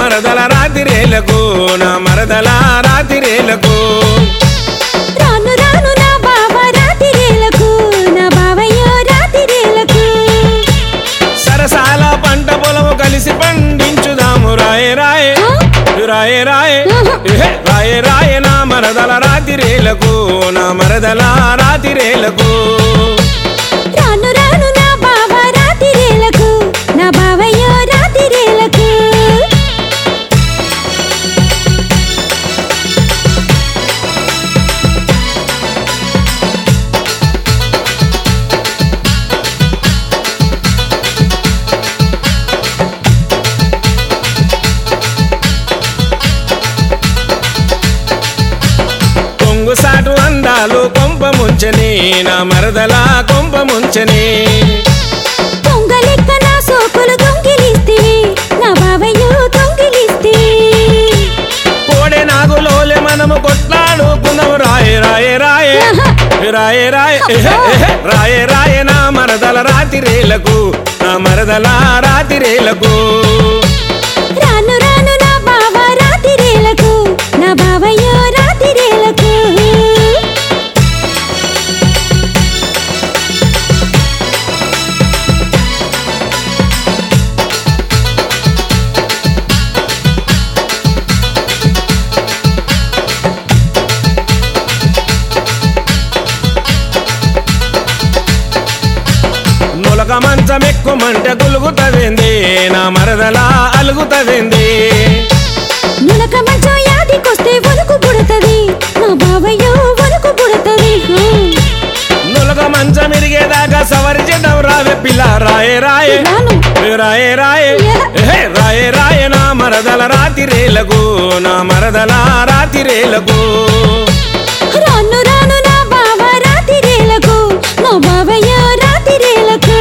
మరదల రాతిరేలకు నా మరదల రాతిరేలకు రాను రాను నా బావ రాతిరేలకు నా బావయ్యో రాతిరేలకు సరసాల పంట పొలము కలిసి పండించుదాము రాయే రాయే రాయే రాయే ఏహే, రాయే రాయే నా మరదల రాతిరేలకు నా మరదల రాతిరేలకు రాను రాను నా బావ రాతిరేలకు నా బావయ్యో రాతిరేలకు కొంగు సాటు అందాలు కొంప ముంచని నా మరదల కొంప ముంచని పొంగలెక్క నా సోకులు దొంగిలిస్తివి నా బావయ్యో దొంగిలిస్తివి కోడె నాగులోలే మనము కొట్లాడుకుందాం రాయే రాయే రాయే రాయే రాయే ఏహే, ఏహే, రాయే రాయే నా మరదల రాతిరేలకు నా మరదల రాతిరేలకు రాను రాను నా బావ రాతిరేలకు నా బావయ్యో రాతిరేలకు నులక మంచం ఎక్కుమంటే గులుగుతవింది నా మరదల అలుగుతవింది నులక మంచం యాదికొస్తే వణుకు పుడతది నా బావయ్యో వణుకు పుడతది నులక మంచం ఇరిగేదాకా సవరి చేద్దాం రావే పిల్ల రాయే రాయే రాను రాయే రాయే ఏహే, రాయే రాయే నా మరదల రాతిరేలకు నా మరదల రాతిరేలకు రాను రాను నా బావ రాతిరేలకు నా బావయ్యో రాతిరేలకు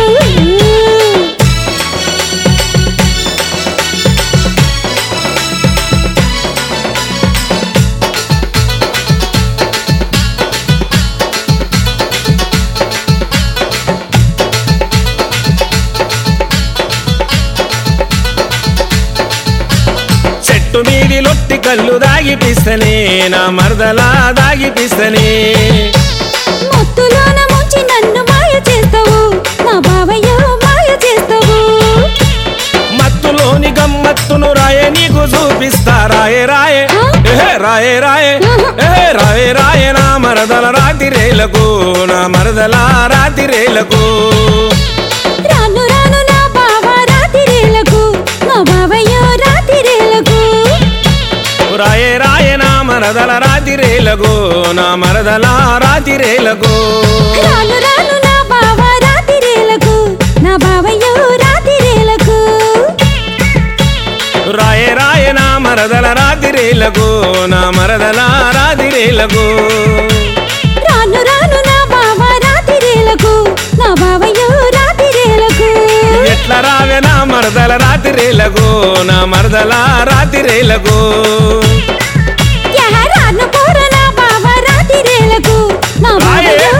చెట్టు మీది లొట్టి కళ్ళు దాగిపిస్తనే నా మరదల దాగిపిస్తనే మత్తులోన ముంచి నన్ను మాయ చేస్తావు నా బావయ్యో మాయ చేస్తావు మత్తులోని గమ్మత్తును రాయే నీకు చూపిస్తా రాయే రాయే ఏహే, రాయే రాయే ఏహే, రాయే రాయే నా మరదల రాతిరేలకు నా మరదల రాతిరేలకు రాను రాను నా బావ రాతిరేలకు నా బావయ్యో రాతిరేలకు రాయే రాయే నా మరదల రాతిరేలకు నా మరదల రాతిరేలకు రాను రాను నా బావ రాతిరేలకు నా బావయ్యో రాతిరేలకు రాయే రాయే నా మరదల రాతిరేలకు నా మరదల రాతిరేలకు రాను రాను నా బావ రాతిరేలకు నా బావయ్యో రాతిరేలకు ఎట్ల రావే నా మరదల రాతిరేలకు నా మరదల రాతిరేలకు యహ రాను పోర నా బావ రాతిరేలకు నా రాయే బావయ్యో